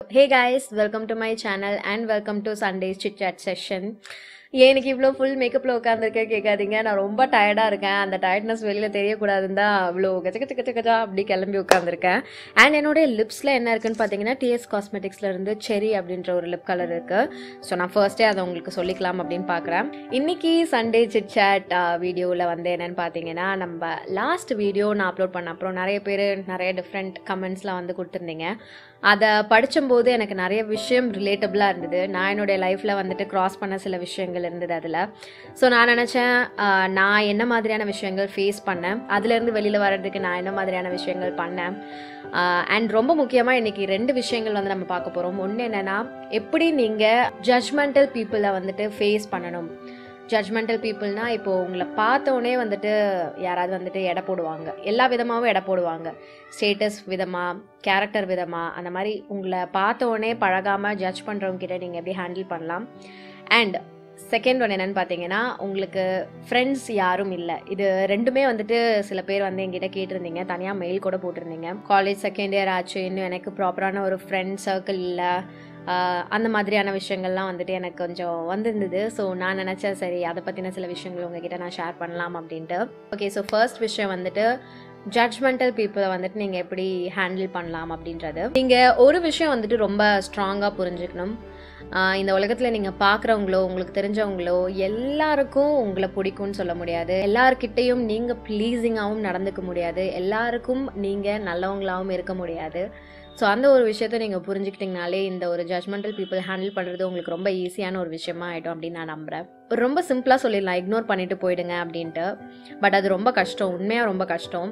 Hey guys, welcome to my channel and welcome to Sunday's Chit Chat session. ஏன் எனக்கு இவ்வளோ full மேக்கப்பில் உட்காந்துருக்கேன் கேட்காதீங்க நான் ரொம்ப டயர்டாக இருக்கேன் அந்த டயர்ட்னஸ் வெளியில் தெரியக்கூடாதுன்னு தான் இவ்வளோ கச்ச கச்ச கச்ச கச்சா அப்படி கிளம்பி உட்காந்துருக்கேன் அண்ட் என்னுடைய லிப்ஸில் என்ன இருக்குன்னு பார்த்தீங்கன்னா டிஎஸ் காஸ்மெட்டிக்ஸில் இருந்து செரி அப்படின்ற ஒரு லிப் கலர் இருக்குது ஸோ நான் ஃபர்ஸ்டே அதை உங்களுக்கு சொல்லிக்கலாம் அப்படின்னு பார்க்குறேன் இன்னைக்கு சண்டே சிட் சாட் வீடியோவில் வந்து என்னன்னு பார்த்தீங்கன்னா நம்ம லாஸ்ட் வீடியோ நான் அப்லோட் பண்ண அப்புறம் நிறைய பேர் நிறைய டிஃப்ரெண்ட் கமெண்ட்ஸ்லாம் வந்து கொடுத்துருந்தீங்க அதை படிச்சும்போது எனக்கு நிறைய விஷயம் ரிலேட்டபிளாக இருந்தது நான் என்னுடைய லைஃப்பில் வந்துட்டு க்ராஸ் பண்ண சில விஷயங்கள் இருந்தது அதில் ஸோ நான் நினச்சேன் ஆஹ், நான் என்ன மாதிரியான விஷயங்கள் ஃபேஸ் பண்ணேன் அதுலேருந்து வெளியில் வர்றதுக்கு நான் என்ன மாதிரியான விஷயங்கள் பண்ணேன் அண்ட் ரொம்ப முக்கியமாக இன்றைக்கி ரெண்டு விஷயங்கள் வந்து நம்ம பார்க்க போகிறோம் ஒன்று என்னென்னா எப்படி நீங்கள் ஜட்ஜ்மெண்டல் பீப்புளை வந்துட்டு ஃபேஸ் பண்ணணும் ஜட்ஜ்மெண்டல் பீப்புள்னா இப்போ உங்களை பார்த்தோன்னே வந்துட்டு யாராவது வந்துட்டு எடை போடுவாங்க எல்லா விதமாகவும் எடை போடுவாங்க ஸ்டேட்டஸ் விதமாக கேரக்டர் விதமாக அந்த மாதிரி உங்களை பார்த்தோன்னே பழகாமல் ஜட்ஜ் பண்ணுறவங்க கிட்ட நீங்கள் எப்படி ஹேண்டில் பண்ணலாம் அண்ட் செகண்ட் ஒன் என்னன்னு பார்த்தீங்கன்னா உங்களுக்கு ஃப்ரெண்ட்ஸ் யாரும் இல்லை இது ரெண்டுமே வந்துட்டு சில பேர் வந்து என்கிட்ட கேட்டிருந்தீங்க தனியாக மெயில் கூட போட்டிருந்தீங்க காலேஜ் செகண்ட் இயர் ஆச்சு இன்னும் எனக்கு ப்ராப்பரான ஒரு ஃப்ரெண்ட் சர்க்கிள் இல்லை ஆஹ் அந்த மாதிரியான விஷயங்கள்லாம் வந்துட்டு எனக்கு கொஞ்சம் வந்திருந்தது ஸோ நான் நினச்சேன் சரி அதை பற்றின சில விஷயங்கள் உங்ககிட்ட நான் ஷேர் பண்ணலாம் அப்படின்ட்டு ஓகே ஸோ ஃபர்ஸ்ட் விஷயம் வந்துட்டு ஜட்ஜ்மெண்டல் பீப்புளை வந்துட்டு நீங்கள் எப்படி ஹேண்டில் பண்ணலாம் அப்படின்றது நீங்கள் ஒரு விஷயம் வந்துட்டு ரொம்ப ஸ்ட்ராங்காக புரிஞ்சுக்கணும் ஆஹ் இந்த உலகத்தில் நீங்கள் பார்க்குறவங்களோ உங்களுக்கு தெரிஞ்சவங்களோ எல்லாருக்கும் உங்களை பிடிக்கும்னு சொல்ல முடியாது எல்லார்கிட்டேயும் நீங்கள் ப்ளீஸிங்காகவும் நடந்துக்க முடியாது எல்லாருக்கும் நீங்கள் நல்லவங்களாகவும் இருக்க முடியாது ஸோ அந்த ஒரு விஷயத்த நீங்கள் புரிஞ்சுக்கிட்டிங்கனாலே இந்த ஒரு ஜட்மெண்டல் பீப்புள் ஹேண்டில் பண்ணுறது உங்களுக்கு ரொம்ப ஈஸியான ஒரு விஷயமா ஆகிடும் அப்படின்னு நான் நம்புகிறேன் ரொம்ப சிம்பிளாக சொல்லிடலாம் இக்னோர் பண்ணிட்டு போயிடுங்க அப்படின்ட்டு பட் அது ரொம்ப கஷ்டம் உண்மையாக ரொம்ப கஷ்டம்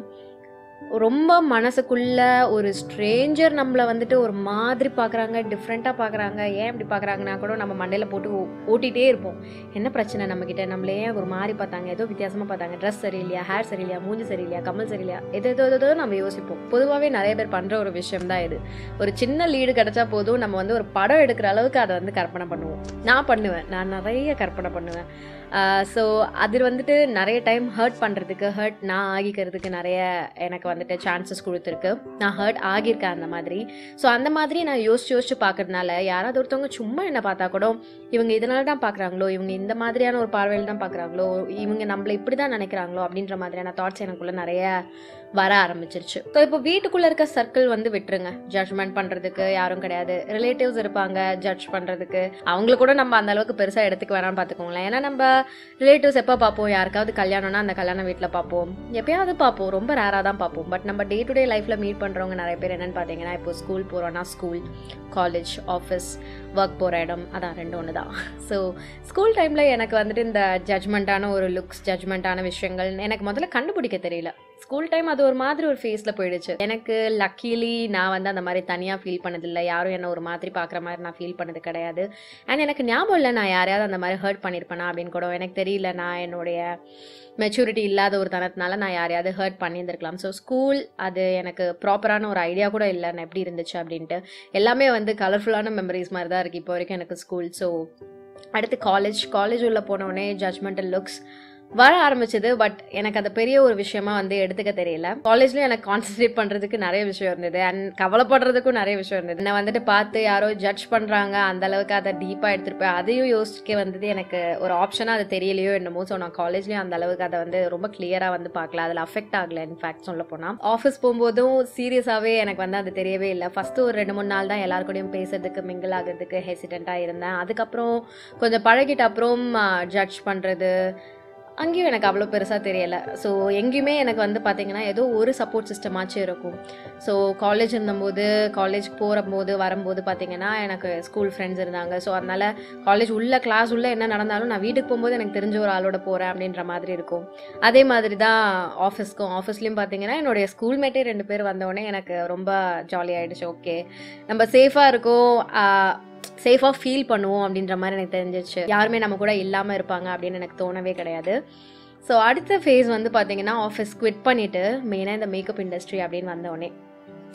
ரொம்ப மனசுக்குள்ள ஒரு ஸ்ட்ரேஞ்சர் நம்மளை வந்துட்டு ஒரு மாதிரி பார்க்குறாங்க டிஃப்ரெண்ட்டாக பார்க்குறாங்க ஏன் இப்படி பார்க்குறாங்கன்னா கூட நம்ம மண்டையில் போட்டு ஓ- ஓட்டிகிட்டே இருப்போம் என்ன பிரச்சனை நம்மக்கிட்ட நம்மளே ஏன் ஒரு மாதிரி பார்த்தாங்க ஏதோ வித்தியாசமாக பார்த்தாங்க ட்ரெஸ் சரியில்லையா ஹேர் சரியில்லையா மூஞ்சி சரியில்லையா கமல் சரியில்லையா எது எதோ எதோ நம்ம யோசிப்போம் பொதுவாகவே நிறைய பேர் பண்ணுற ஒரு விஷயம் தான் இது ஒரு சின்ன லீடு கிடைச்சா போதும் நம்ம வந்து ஒரு படம் எடுக்கிற அளவுக்கு அதை வந்து கற்பனை பண்ணுவோம் நான் பண்ணுவேன் நான் நிறைய கற்பனை பண்ணுவேன் ஸோ அது வந்துட்டு நிறைய டைம் ஹர்ட் பண்ணுறதுக்கு ஹர்ட் நான் ஆகிக்கிறதுக்கு நிறைய எனக்கு வந்துட்டு சான்சஸ் கொடுத்துருக்கு நான் ஹர்ட் ஆகியிருக்கேன் அந்த மாதிரி ஸோ அந்த மாதிரி நான் யோசிச்சு யோசிச்சு பார்க்கறதுனால யாராவது ஒருத்தவங்க சும்மா என்ன பார்த்தா கூட இவங்க இதனால தான் பார்க்குறாங்களோ இவங்க இந்த மாதிரியான ஒரு பார்வையில் தான் பார்க்குறாங்களோ இவங்க நம்மளை இப்படி தான் நினைக்கிறாங்களோ அப்படின்ற மாதிரியான தாட்ஸ் எனக்குள்ள நிறைய வர ஆரம்பிச்சிருச்சு ஸோ இப்போ வீட்டுக்குள்ளே இருக்க சர்க்கிள் வந்து விட்டுருங்க ஜட்ஜ்மெண்ட் பண்ணுறதுக்கு யாரும் கிடையாது ரிலேட்டிவ்ஸ் இருப்பாங்க ஜட்ஜ் பண்ணுறதுக்கு அவங்கள கூட நம்ம அந்த அளவுக்கு பெருசாக எடுத்துக்க வேணாம்னு பார்த்துக்கோங்களேன் ஏன்னா நம்ம ரிலேட்டிவ்ஸ் எப்போ பார்ப்போம் யாருக்காவது கல்யாணம்னா அந்த கல்யாண வீட்டில் பார்ப்போம் எப்பயாவது பார்ப்போம் ரொம்ப ரேராக தான் பார்ப்போம் பட் நம்ம டே டு டே லைஃப்பில் மீட் பண்ணுறவங்க நிறைய பேர் என்னென்னு பார்த்தீங்கன்னா இப்போ ஸ்கூல் போகிறோன்னா ஸ்கூல் காலேஜ் ஆஃபீஸ் ஒர்க் போகிற இடம் அதான் ரெண்டு ஒன்று தான் ஸோ ஸ்கூல் டைமில் எனக்கு வந்துட்டு இந்த ஜட்ஜ்மெண்ட்டான ஒரு லுக்ஸ் ஜட்ஜ்மெண்ட்டான விஷயங்கள் எனக்கு முதல்ல கண்டுபிடிக்க தெரியல ஸ்கூல் டைம் அது ஒரு மாதிரி ஒரு ஃபேஸில் போயிடுச்சு எனக்கு லக்கிலி நான் வந்து அந்த மாதிரி தனியாக ஃபீல் பண்ணதில்லை யாரும் என்ன ஒரு மாதிரி பார்க்குற மாதிரி நான் ஃபீல் பண்ணது கிடையாது அண்ட் எனக்கு ஞாபகம் இல்லை நான் யாரையாவது அந்த மாதிரி ஹர்ட் பண்ணியிருப்பேனா அப்படின்னு கூட எனக்கு தெரியல நான் என்னுடைய மெச்சூரிட்டி இல்லாத ஒரு தனத்தினால நான் யாரையாவது ஹர்ட் பண்ணியிருந்திருக்கலாம் ஸோ ஸ்கூல் அது எனக்கு ப்ராப்பரான ஒரு ஐடியா கூட இல்லை நான் எப்படி இருந்துச்சு அப்படின்ட்டு எல்லாமே வந்து கலர்ஃபுல்லான மெமரிஸ் மாதிரி தான் இருக்குது இப்போ வரைக்கும் எனக்கு ஸ்கூல் ஸோ அடுத்து காலேஜ் காலேஜ் உள்ள போனோடனே ஜட்மெண்டல் லுக்ஸ் வர ஆரம்பிச்சது பட் எனக்கு அது பெரிய ஒரு விஷயமா வந்து எடுத்துக்க தெரியல காலேஜ்லயும் எனக்கு கான்சென்ட்ரேட் பண்றதுக்கு நிறைய விஷயம் இருந்தது அண்ட் கவலைப்படுறதுக்கும் நிறைய விஷயம் இருந்தது என்ன வந்துட்டு பார்த்து யாரோ ஜட்ஜ் பண்றாங்க அந்த அளவுக்கு அதை டீப்பா எடுத்துட்டு போய் அதையும் யோசிக்க வந்தது எனக்கு ஒரு ஆப்ஷனா அது தெரியலையோ என்னமோ ஸோ நான் காலேஜ்லயும் அந்த அளவுக்கு அதை வந்து ரொம்ப கிளியரா வந்து பார்க்கல அதில் அஃபெக்ட் ஆகல இன்ஃபேக்ட் சொல்ல போனா ஆஃபீஸ் போகும்போதும் சீரியஸாவே எனக்கு வந்து அது தெரியவே இல்லை ஃபர்ஸ்ட் ஒரு ரெண்டு மூணு நாள் தான் எல்லாரு கூடயும் பேசுறதுக்கு மிங்கிள் ஆகிறதுக்கு ஹெசிடென்ட்டா இருந்தேன் அதுக்கப்புறம் கொஞ்சம் பழகிட்ட அப்புறம் ஜட்ஜ் பண்றது அங்கேயும் எனக்கு அவ்வளோ பெருசாக தெரியலை ஸோ எங்கேயுமே எனக்கு வந்து பார்த்தீங்கன்னா ஏதோ ஒரு சப்போர்ட் சிஸ்டமாச்சும் இருக்கும் ஸோ காலேஜ் இருந்தபோது காலேஜ் போகும்போது வரும்போது பார்த்தீங்கன்னா எனக்கு ஸ்கூல் ஃப்ரெண்ட்ஸ் இருந்தாங்க ஸோ அதனால் காலேஜ் உள்ள கிளாஸ் உள்ள என்ன நடந்தாலும் நான் வீட்டுக்கு போகும்போது எனக்கு தெரிஞ்ச ஒரு ஆளோட போகிறேன் அப்படின்ற மாதிரி இருக்கும் அதே மாதிரி தான் ஆஃபீஸ்க்கும் ஆஃபீஸ்லேயும் பார்த்தீங்கன்னா என்னுடைய ஸ்கூல்மேட்டே ரெண்டு பேர் வந்தோடனே எனக்கு ரொம்ப ஜாலி ஆயிடுச்சு ஓகே நம்ம சேஃபாக இருக்கோம் ஆஹ், சேஃபாக ஃபீல் பண்ணுவோம் அப்படின்ற மாதிரி எனக்கு தெரிஞ்சிச்சு யாருமே நம்ம கூட இல்லாமல் இருப்பாங்க அப்படின்னு எனக்கு தோணவே கிடையாது ஸோ அடுத்த ஃபேஸ் வந்து பார்த்தீங்கன்னா ஆஃபீஸ் குவிட் பண்ணிவிட்டு மெயினாக இந்த மேக்கப் இண்டஸ்ட்ரி அப்படின்னு வந்தோடனே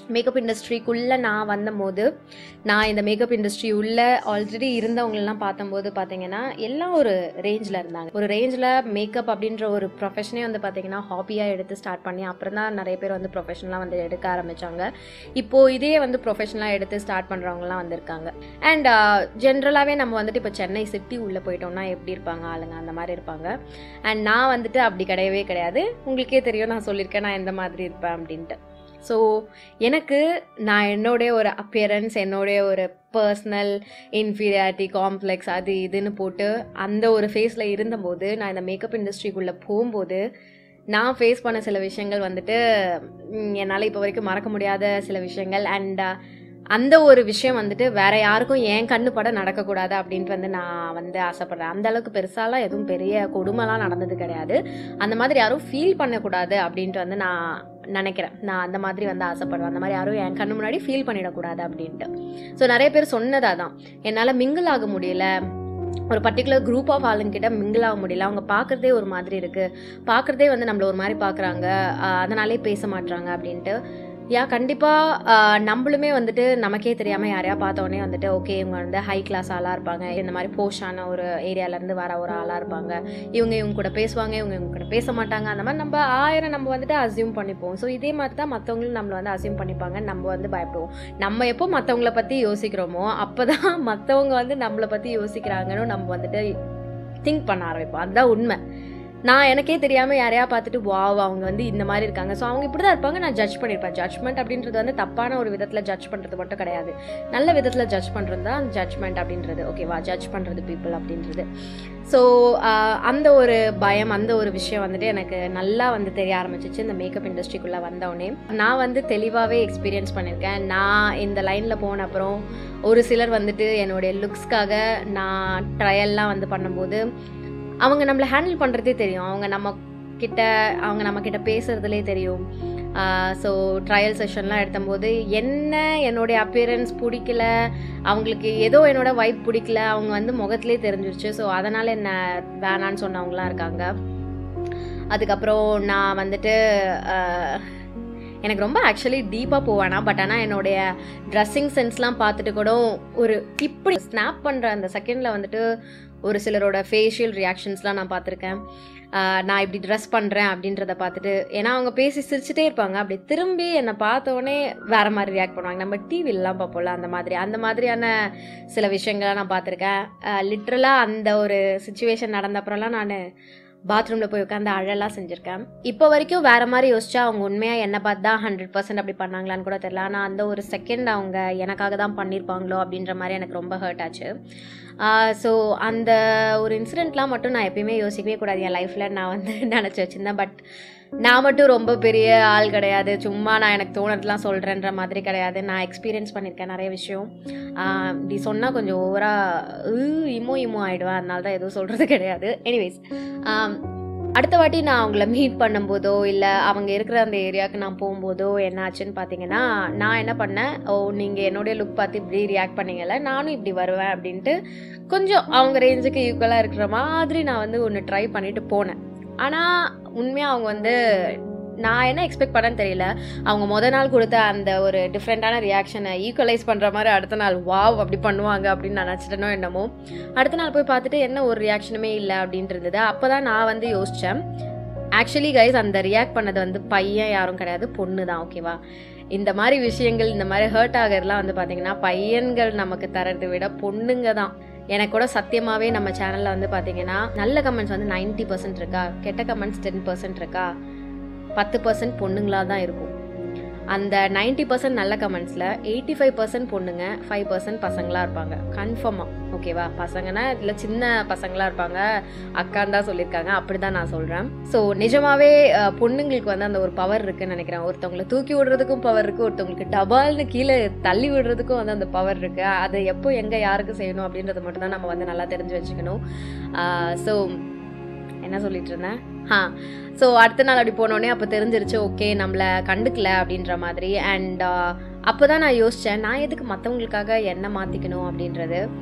மேக்கப் இண்டஸ்ட்ரிக்குள்ளே நான் வந்தபோது நான் இந்த மேக்கப் இண்டஸ்ட்ரி உள்ள ஆல்ரெடி இருந்தவங்களெலாம் பார்த்தம்போது பார்த்தீங்கன்னா எல்லாம் ஒரு ரேஞ்சில் இருந்தாங்க ஒரு ரேஞ்சில் மேக்கப் அப்படின்ற ஒரு ப்ரொஃபஷனே வந்து பார்த்தீங்கன்னா ஹாபியாக எடுத்து ஸ்டார்ட் பண்ணி அப்புறம் தான் நிறைய பேர் வந்து ப்ரொஃபஷனலாக வந்து எடுக்க ஆரம்பித்தாங்க இப்போது இதே வந்து ப்ரொஃபஷனலாக எடுத்து ஸ்டார்ட் பண்ணுறவங்கலாம் வந்திருக்காங்க அண்ட் ஜென்ரலாகவே நம்ம வந்துட்டு இப்போ சென்னை சிட்டி உள்ளே போயிட்டோம்னா எப்படி இருப்பாங்க ஆளுங்க அந்த மாதிரி இருப்பாங்க அண்ட் நான் வந்துட்டு அப்படி கிடையவே கிடையாது உங்களுக்கே தெரியும் நான் சொல்லியிருக்கேன் நான் எந்த மாதிரி இருப்பேன் அப்படின்ட்டு ஸோ எனக்கு நான் என்னுடைய ஒரு அப்பியரன்ஸ் என்னுடைய ஒரு பர்சனல் இன்ஃபீரியாரிட்டி காம்ப்ளெக்ஸ் அது இதுன்னு போட்டு அந்த ஒரு ஃபேஸில் இருந்தபோது நான் இந்த மேக்கப் இண்டஸ்ட்ரிக்குள்ளே போகும்போது நான் ஃபேஸ் பண்ண சில விஷயங்கள் வந்துட்டு என்னால் இப்போ வரைக்கும் மறக்க முடியாத சில விஷயங்கள் அண்ட் அந்த ஒரு விஷயம் வந்துட்டு வேற யாருக்கும் என் கண்ணு பட நடக்கக்கூடாது அப்படின்ட்டு வந்து நான் வந்து ஆசைப்படுறேன் அந்த அளவுக்கு பெருசாலாம் எதுவும் பெரிய கொடுமைலாம் நடந்தது கிடையாது அந்த மாதிரி யாரும் ஃபீல் பண்ணக்கூடாது அப்படின்ட்டு வந்து நான் நினைக்கிறேன் நான் அந்த மாதிரி வந்து ஆசைப்படுவேன் அந்த மாதிரி யாரும் என் கண்ணு முன்னாடி ஃபீல் பண்ணிடக்கூடாது அப்படின்ட்டு ஸோ நிறைய பேர் சொன்னதா தான் என்னால் மிங்கிள் ஆக முடியல ஒரு பர்டிகுலர் குரூப் ஆஃப் ஆளுங்கிட்ட மிங்கிள் ஆக முடியல அவங்க பார்க்குறதே ஒரு மாதிரி இருக்குது பார்க்குறதே வந்து நம்மள ஒரு மாதிரி பார்க்குறாங்க அதனாலே பேச மாட்றாங்க அப்படின்ட்டு யா கண்டிப்பாக நம்மளுமே வந்துட்டு நமக்கே தெரியாமல் யாரையா பார்த்தோன்னே வந்துட்டு ஓகே இவங்க வந்து ஹை கிளாஸ் ஆளாக இருப்பாங்க இந்த மாதிரி போஷான ஒரு ஏரியாலேருந்து வர ஒரு ஆளாக இருப்பாங்க இவங்க இவங்க கூட பேசுவாங்க இவங்க இவங்க கூட பேச மாட்டாங்க அந்த மாதிரி நம்ம ஆயிரம் நம்ம வந்துட்டு அசியூம் பண்ணிப்போம் ஸோ இதே மாதிரி தான் மற்றவங்களும் நம்மளை வந்து அசியூம் பண்ணிப்பாங்க நம்ம வந்து பயப்படுவோம் நம்ம எப்போ மற்றவங்கள பற்றி யோசிக்கிறோமோ அப்போ தான் மற்றவங்க வந்து நம்மளை பற்றி யோசிக்கிறாங்கன்னு நம்ம வந்துட்டு திங்க் பண்ண ஆரம்பிப்போம் அதுதான் உண்மை நான் எனக்கே தெரியாமல் யாரையா பார்த்துட்டு வாவ் அவங்க வந்து இந்த மாதிரி இருக்காங்க ஸோ அவங்க இப்படி தான் இருப்பாங்க நான் ஜட்ஜ் பண்ணியிருப்பேன் ஜட்ஜ்மெண்ட் அப்படின்றது வந்து தப்பான ஒரு விதத்தில் ஜட்ஜ் பண்ணுறது மட்டும் கிடையாது நல்ல விதத்தில் ஜட்ஜ் பண்ணுறது தான் ஜட்ஜ்மெண்ட் அப்படின்றது ஓகேவா ஜட்ஜ் பண்ணுறது பீப்புள் அப்படின்றது ஸோ அந்த ஒரு பயம் அந்த ஒரு விஷயம் வந்துட்டு எனக்கு நல்லா வந்து தெரிய ஆரம்பிச்சிச்சு இந்த மேக்கப் இண்டஸ்ட்ரிக்குள்ளே வந்தோடனே நான் வந்து தெளிவாகவே எக்ஸ்பீரியன்ஸ் பண்ணியிருக்கேன் நான் இந்த லைனில் போன அப்புறம் ஒரு சிலர் வந்துட்டு என்னுடைய லுக்ஸ்க்காக நான் ட்ரையல்லாம் வந்து பண்ணும்போது அவங்க நம்மளை ஹேண்டில் பண்ணுறதே தெரியும் அவங்க நம்ம கிட்ட அவங்க நம்ம கிட்ட பேசுறதுலே தெரியும் ஸோ ட்ரையல் செஷன்லாம் எடுத்தம்போது என்ன என்னுடைய அப்பியரன்ஸ் பிடிக்கல அவங்களுக்கு ஏதோ என்னோட வைப் பிடிக்கல அவங்க வந்து முகத்திலே தெரிஞ்சிருச்சு ஸோ அதனால் என்ன வேணான்னு சொன்னவங்களாம் இருக்காங்க அதுக்கப்புறம் நான் வந்துட்டு எனக்கு ரொம்ப ஆக்சுவலி டீப்பாக போவேனா பட் ஆனால் என்னுடைய ட்ரெஸ்ஸிங் சென்ஸ்லாம் பார்த்துட்டு கூட ஒரு இப்படி ஸ்னாப் பண்ணுற அந்த செகண்டில் வந்துட்டு ஒரு சிலரோட ஃபேஷியல் ரியாக்ஷன்ஸ்லாம் நான் பார்த்துருக்கேன் நான் இப்படி ட்ரெஸ் பண்ணுறேன் அப்படின்றத பார்த்துட்டு ஏன்னா அவங்க பேசி சிரிச்சுட்டே இருப்பாங்க அப்படி திரும்பி என்னை பார்த்தோடனே வேறு மாதிரி ரியாக்ட் பண்ணுவாங்க நம்ம டிவிலலாம் பார்ப்போம்ல அந்த மாதிரி அந்த மாதிரியான சில விஷயங்கள்லாம் நான் பார்த்துருக்கேன் லிட்ரலாக அந்த ஒரு சுச்சுவேஷன் நடந்த அப்புறம்லாம் நான் பாத்ரூமில் போய் உட்காந்து அழலாம் செஞ்சுருக்கேன் இப்போ வரைக்கும் வேறு மாதிரி யோசிச்சா அவங்க உண்மையாக என்னை பார்த்து தான் ஹண்ட்ரட் பர்சன்ட் அப்படி பண்ணாங்களான்னு கூட தெரியல ஆனால் அந்த ஒரு செகண்ட் அவங்க எனக்காக தான் பண்ணியிருப்பாங்களோ அப்படின்ற மாதிரி எனக்கு ரொம்ப ஹர்ட் ஆச்சு ஸோ அந்த ஒரு இன்சிடெண்ட்லாம் மட்டும் நான் எப்பயுமே யோசிக்கவே கூடாது என் லைஃப்பில் நான் வந்து நினச்சி வச்சுருந்தேன் பட் நான் மட்டும் ரொம்ப பெரிய ஆள் கிடையாது சும்மா நான் எனக்கு தோணுறதுலாம் சொல்கிறேன்ற மாதிரி கிடையாது நான் எக்ஸ்பீரியன்ஸ் பண்ணியிருக்கேன் நிறைய விஷயம் இப்படி சொன்னால் கொஞ்சம் ஓவராக இமோ இமோ ஆகிடுவேன் அதனால தான் எதுவும் சொல்கிறது கிடையாது எனிவேஸ் அடுத்த வாட்டி நான் அவங்கள மீட் பண்ணும்போதோ இல்லை அவங்க இருக்கிற அந்த ஏரியாவுக்கு நான் போகும்போதோ என்ன ஆச்சுன்னு பார்த்தீங்கன்னா நான் என்ன பண்ணேன் ஓ நீங்கள் என்னுடைய லுக் பார்த்து இப்படி ரியாக்ட் பண்ணீங்கல்ல நானும் இப்படி வருவேன் அப்படின்ட்டு கொஞ்சம் அவங்க ரேஞ்சுக்கு ஈக்குவலாக இருக்கிற மாதிரி நான் வந்து ஒன்று ட்ரை பண்ணிட்டு போனேன் ஆனால் உண்மையாக அவங்க வந்து நான் என்ன எக்ஸ்பெக்ட் பண்ணேன்னு தெரியல அவங்க முத நாள் கொடுத்த அந்த ஒரு டிஃப்ரெண்ட்டான ரியாக்ஷனை ஈக்குவலைஸ் பண்ணுற மாதிரி அடுத்த நாள் வாவ் அப்படி பண்ணுவாங்க அப்படின்னு நான் நினச்சிட்டனோ என்னமோ அடுத்த நாள் போய் பார்த்துட்டு என்ன ஒரு ரியாக்ஷனுமே இல்லை அப்படின்றது அப்போ தான் நான் வந்து யோசித்தேன் ஆக்சுவலி கைஸ் அந்த ரியாக்ட் பண்ணது வந்து பையன் யாரும் கிடையாது பொண்ணு தான் ஓகேவா இந்த மாதிரி விஷயங்கள் இந்த மாதிரி ஹர்ட் ஆகிறதுலாம் வந்து பார்த்தீங்கன்னா பையன்கள் நமக்கு தரதை விட பொண்ணுங்க தான் எனக்கு கூட சத்தியமாகவே நம்ம சேனலில் வந்து பார்த்தீங்கன்னா நல்ல கமெண்ட்ஸ் வந்து நைன்ட்டி பர்சன்ட் இருக்கா கெட்ட கமெண்ட்ஸ் டென் பர்சன்ட் இருக்கா பத்து பர்சன்ட் பொண்ணுங்களாக தான் இருக்கும் அந்த நைன்ட்டி பர்சன்ட் நல்ல கமெண்ட்ஸில் எயிட்டி ஃபைவ் பர்சன்ட் பொண்ணுங்க ஃபைவ் பர்சன்ட் பசங்களாக இருப்பாங்க கன்ஃபார்மாக ஓகேவா பசங்கன்னா இதில் சின்ன பசங்களாக இருப்பாங்க அக்கான்னு தான் சொல்லியிருக்காங்க அப்படி தான் நான் சொல்கிறேன் ஸோ நிஜமாவே பொண்ணுங்களுக்கு வந்து அந்த ஒரு பவர் இருக்குன்னு நினைக்கிறேன் ஒருத்தவங்களை தூக்கி விடுறதுக்கும் பவர் இருக்குது ஒருத்தவங்களுக்கு டபால்னு கீழே தள்ளி விடுறதுக்கும் வந்து அந்த பவர் இருக்குது அதை எப்போ எங்கே யாருக்கு செய்யணும் அப்படின்றத மட்டும் தான் நம்ம வந்து நல்லா தெரிஞ்சு வச்சுக்கணும் ஸோ என்ன சொல்லிட்டு இருந்தேன் ஆ ஸோ அடுத்த நாள் அப்படி போனோடனே அப்போ தெரிஞ்சிருச்சு ஓகே நம்மளை கண்டுக்கல அப்படின்ற மாதிரி அண்ட் அப்போ தான் நான் யோசித்தேன் நான் எதுக்கு மற்றவங்களுக்காக என்ன மாற்றிக்கணும் அப்படின்றது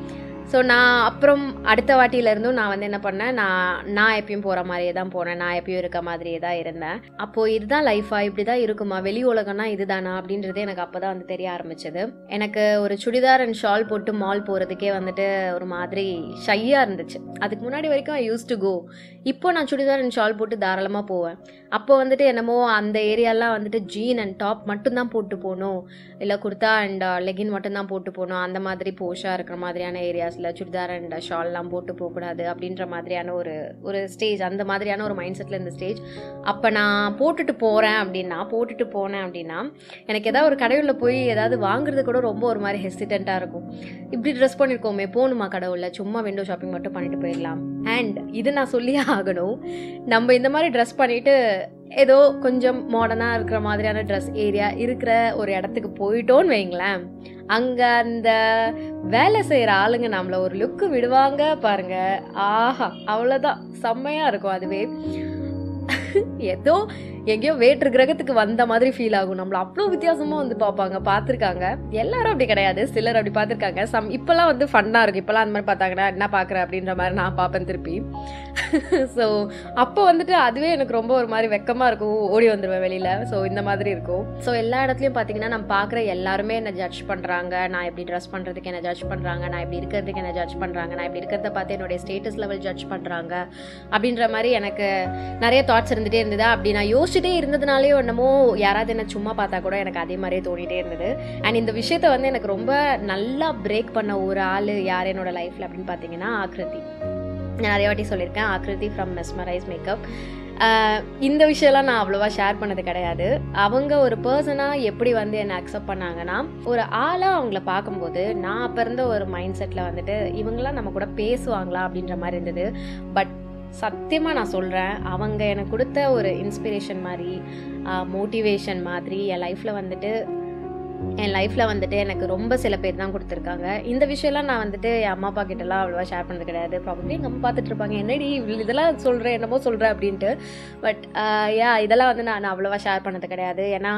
ஸோ நான் அப்புறம் அடுத்த வாட்டியிலேருந்தும் நான் வந்து என்ன பண்ணேன் நான் நான் எப்பயும் போகிற மாதிரியே தான் போனேன் நான் எப்பயும் இருக்க மாதிரியே தான் இருந்தேன் அப்போது இதுதான் லைஃபா இப்படி தான் இருக்குமா வெளி உலகம்னா இதுதானா அப்படின்றது எனக்கு அப்போ தான் வந்து தெரிய ஆரம்பிச்சது எனக்கு ஒரு சுடிதார் அண்ட் ஷால் போட்டு மால் போகிறதுக்கே வந்துட்டு ஒரு மாதிரி ஷையாக இருந்துச்சு அதுக்கு முன்னாடி வரைக்கும் ஐ யூஸ் டு கோ இப்போ நான் சுடிதார் அண்ட் ஷால் போட்டு தாராளமாக போவேன் அப்போ வந்துட்டு என்னமோ அந்த ஏரியாலாம் வந்துட்டு ஜீன் அண்ட் டாப் மட்டும்தான் போட்டு போகணும் இல்லை குர்தா அண்ட் லெகின் மட்டும்தான் போட்டு போகணும் அந்த மாதிரி போஷாக இருக்கிற மாதிரியான ஏரியாஸில் சுடிதார் அண்ட் ஷால்லாம் போட்டு போகக்கூடாது அப்படின்ற மாதிரியான ஒரு ஒரு ஸ்டேஜ் அந்த மாதிரியான ஒரு மைண்ட் செட்டில் இந்த ஸ்டேஜ் அப்போ நான் போட்டுட்டு போகிறேன் அப்படின்னா போட்டுட்டு போனேன் அப்படின்னா எனக்கு ஏதாவது ஒரு கடையில் போய் ஏதாவது வாங்குறது கூட ரொம்ப ஒரு மாதிரி ஹெசிடெண்ட்டாக இருக்கும் இப்படி ட்ரெஸ் பண்ணியிருக்கோமே போகணுமா கடவுளில் சும்மா விண்டோ ஷாப்பிங் மட்டும் பண்ணிட்டு போயிடலாம் அண்ட் இது நான் சொல்லியே ஆகணும் நம்ம இந்த மாதிரி ட்ரெஸ் பண்ணிட்டு ஏதோ கொஞ்சம் மாடர்னாக இருக்கிற மாதிரியான ட்ரெஸ் ஏரியா இருக்கிற ஒரு இடத்துக்கு போயிட்டோன்னு வைங்களேன் அங்கே அந்த வேலை செய்கிற ஆளுங்க நம்மளை ஒரு லுக்கு விடுவாங்க பாருங்க ஆஹா அவ்வளோதான் செம்மையாக இருக்கும் அதுவே ஏதோ எங்கேயோ வேற்று கிரகத்துக்கு வந்த மாதிரி ஃபீல் ஆகும் நம்மள அவ்வளோ வித்தியாசமாக வந்து பார்ப்பாங்க பார்த்துருக்காங்க எல்லாரும் அப்படி கிடையாது சிலர் அப்படி பார்த்துருக்காங்க சம் இப்போல்லாம் வந்து ஃபன்னாக இருக்கும் இப்போல்லாம் அந்த மாதிரி பார்த்தாங்கன்னா என்ன பார்க்குற அப்படின்ற மாதிரி நான் பார்ப்பேன் திருப்பி ஸோ அப்போ வந்துட்டு அதுவே எனக்கு ரொம்ப ஒரு மாதிரி வெக்கமாக இருக்கும் ஓடி வந்துடுவேன் வெளியில் ஸோ இந்த மாதிரி இருக்கும் ஸோ எல்லா இடத்துலையும் பார்த்தீங்கன்னா நம்ம பார்க்குற எல்லாருமே என்னை ஜட்ஜ் பண்ணுறாங்க நான் எப்படி ட்ரெஸ் பண்ணுறதுக்கு என்ன ஜட்ஜ் பண்ணுறாங்க நான் இப்படி இருக்கிறதுக்கு என்ன ஜட்ஜ் பண்ணுறாங்க நான் இப்படி இருக்கிறத பார்த்து என்னுடைய ஸ்டேட்டஸ் லெவல் ஜட்ஜ் பண்ணுறாங்க அப்படின்ற மாதிரி எனக்கு நிறைய தாட்ஸ் இருந்துகிட்டே இருந்தது அப்படி நான் யோசிச்சுட்டே இருந்ததுனாலே என்னமோ யாராவது என்ன சும்மா பார்த்தா கூட எனக்கு அதே மாதிரியே தோணிட்டே இருந்தது அண்ட் இந்த விஷயத்த வந்து எனக்கு ரொம்ப நல்லா பிரேக் பண்ண ஒரு ஆள் யார் என்னோட லைஃப்பில் அப்படின்னு பார்த்தீங்கன்னா ஆக்ருதி நான் நிறைய வாட்டி சொல்லியிருக்கேன் ஆக்ருதி ஃப்ரம் மெஸ்மரைஸ் மேக்கப் இந்த விஷயம்லாம் நான் அவ்வளோவா ஷேர் பண்ணது கிடையாது அவங்க ஒரு பர்சனாக எப்படி வந்து என்னை அக்செப்ட் பண்ணாங்கன்னா ஒரு ஆளாக அவங்கள பார்க்கும்போது நான் அப்போ இருந்த ஒரு மைண்ட் செட்டில் வந்துட்டு இவங்களாம் நம்ம கூட பேசுவாங்களா அப்படின்ற மாதிரி இருந்தது பட் சத்தியமாக நான் சொல்கிறேன் அவங்க எனக்கு கொடுத்த ஒரு இன்ஸ்பிரேஷன் மாதிரி மோட்டிவேஷன் மாதிரி என் லைஃப்பில் வந்துட்டு என் லைஃப்பில் வந்துட்டு எனக்கு ரொம்ப சில பேர் தான் கொடுத்துருக்காங்க இந்த விஷயம்லாம் நான் வந்துட்டு என் அம்மா அப்பா கிட்டலாம் அவ்வளோவா ஷேர் பண்ணது கிடையாது ப்ராபப்ளி எங்கள் அம்மா பார்த்துட்டு இருப்பாங்க என்னடி இவ்வளவு இதெல்லாம் சொல்கிறேன் என்னமோ சொல்கிறேன் அப்படின்ட்டு பட் யா இதெல்லாம் வந்து நான் அவ்வளோவா ஷேர் பண்ணது கிடையாது ஏன்னா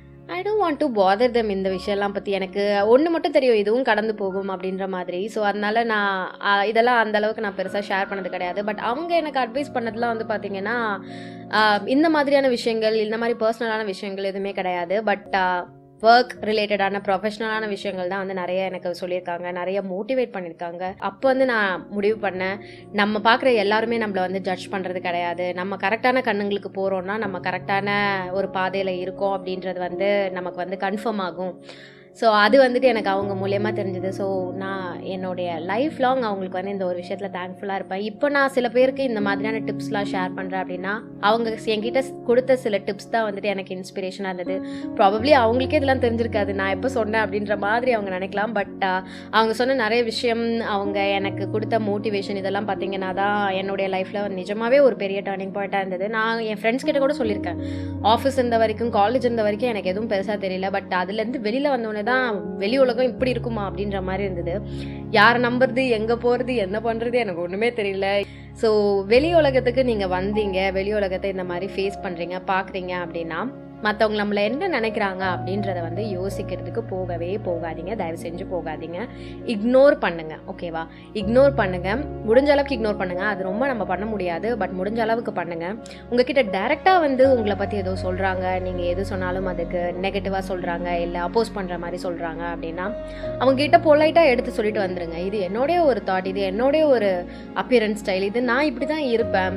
I don't want to bother them இந்த விஷயம்லாம் பற்றி எனக்கு ஒன்று மட்டும் தெரியும் இதுவும் கடந்து போகும் அப்படின்ற மாதிரி ஸோ அதனால நான் ஆஹ், இதெல்லாம் அந்த அளவுக்கு நான் பெருசாக ஷேர் பண்ணது கிடையாது பட் அவங்க எனக்கு அட்வைஸ் பண்ணதுலாம் வந்து பார்த்தீங்கன்னா ஆஹ், இந்த மாதிரியான விஷயங்கள் இந்த மாதிரி பர்சனலான விஷயங்கள் எதுவுமே கிடையாது பட் ஒர்க் ரிலேட்டடான ப்ரொஃபஷனலான விஷயங்கள் தான் வந்து நிறைய எனக்கு சொல்லியிருக்காங்க நிறைய மோட்டிவேட் பண்ணியிருக்காங்க அப்போ வந்து நான் முடிவு பண்ணேன் நம்ம பார்க்குற எல்லாருமே நம்மளை வந்து ஜட்ஜ் பண்ணுறது கிடையாது நம்ம கரெக்டான கண்ணுங்களுக்கு போகிறோம்னா நம்ம கரெக்டான ஒரு பாதையில் இருக்கோம் அப்படின்றது வந்து நமக்கு வந்து கன்ஃபார்ம் ஆகும் ஸோ அது வந்துட்டு எனக்கு அவங்க மூலியமாக தெரிஞ்சது ஸோ நான் என்னுடைய லைஃப் லாங் அவங்களுக்கு வந்து இந்த ஒரு விஷயத்தில் தேங்க்ஃபுல்லாக இருப்பேன் இப்போ நான் சில பேருக்கு இந்த மாதிரியான டிப்ஸ்லாம் ஷேர் பண்ணுறேன் அப்படின்னா அவங்க என்கிட்ட கொடுத்த சில டிப்ஸ் தான் வந்துட்டு எனக்கு இன்ஸ்பிரேஷனாக இருந்தது ப்ராபப்ளி அவங்களுக்கே இதெல்லாம் தெரிஞ்சிருக்காது நான் எப்போ சொன்னேன் அப்படின்ற மாதிரி அவங்க நினைக்கலாம் பட் அவங்க சொன்ன நிறைய விஷயம் அவங்க எனக்கு கொடுத்த மோட்டிவேஷன் இதெல்லாம் பார்த்தீங்கன்னா தான் என்னுடைய லைஃப்பில் நிஜமாவே ஒரு பெரிய டேர்னிங் பாயிண்ட்டாக இருந்தது நான் என் ஃப்ரெண்ட்ஸ் கிட்ட கூட சொல்லியிருக்கேன் ஆஃபீஸ் இருந்த வரைக்கும் காலேஜ் இருந்த வரைக்கும் எனக்கு எதுவும் பெருசாக தெரியல பட் அதுலேருந்து வெளியில் வந்தோடனே தான் வெளி உலகம் இப்படி இருக்குமா அப்படின்ற மாதிரி இருந்தது யாரை நம்புறது எங்கே போகிறது என்ன பண்ணுறது எனக்கு ஒன்றுமே தெரியல ஸோ வெளி உலகத்துக்கு நீங்கள் வந்தீங்க வெளி உலகத்தை இந்த மாதிரி ஃபேஸ் பண்ணுறீங்க பார்க்குறீங்க அப்படின்னா மற்றவங்க நம்மளை என்ன நினைக்கிறாங்க அப்படின்றத வந்து யோசிக்கிறதுக்கு போகவே போகாதீங்க தயவு செஞ்சு போகாதீங்க இக்னோர் பண்ணுங்க ஓகேவா இக்னோர் பண்ணுங்க முடிஞ்ச அளவுக்கு இக்னோர் பண்ணுங்க அது ரொம்ப நம்ம பண்ண முடியாது பட் முடிஞ்ச அளவுக்கு பண்ணுங்க உங்ககிட்ட டைரெக்டாக வந்து உங்களை பற்றி ஏதோ சொல்கிறாங்க நீங்கள் எது சொன்னாலும் அதுக்கு நெகட்டிவாக சொல்கிறாங்க இல்லை அப்போஸ் பண்ணுற மாதிரி சொல்கிறாங்க அப்படின்னா அவங்க கிட்ட பொலைட்டாக எடுத்து சொல்லிட்டு வந்துருங்க இது என்னுடைய ஒரு தாட் இது என்னுடைய ஒரு அப்பியரன்ஸ் ஸ்டைல் இது நான் இப்படி தான் இருப்பேன்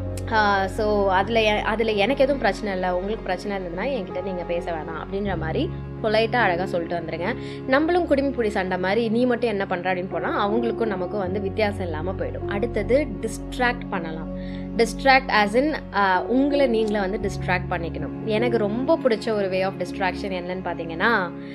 ஸோ அதில் அதில் எனக்கு எதுவும் பிரச்சனை இல்லை உங்களுக்கு பிரச்சனை இருந்ததுன்னா என்கிட்ட நீங்கள் பேச வேணாம் அப்படின்ற மாதிரி பொலைட்டாக அழகாக சொல்லிட்டு வந்துருங்க நம்மளும் குடிமிப்புடி சண்டை மாதிரி நீ மட்டும் என்ன பண்ணுற அப்படின்னு போனால் அவங்களுக்கும் நமக்கும் வந்து வித்தியாசம் இல்லாமல் போயிடும் அடுத்தது டிஸ்ட்ராக்ட் பண்ணலாம் டிஸ்ட்ராக்ட் ஆஸ் இன் உங்களை நீங்களே வந்து டிஸ்ட்ராக்ட் பண்ணிக்கணும் எனக்கு ரொம்ப பிடிச்ச ஒரு வே ஆஃப் டிஸ்ட்ராக்ஷன் என்னன்னு பார்த்தீங்கன்னா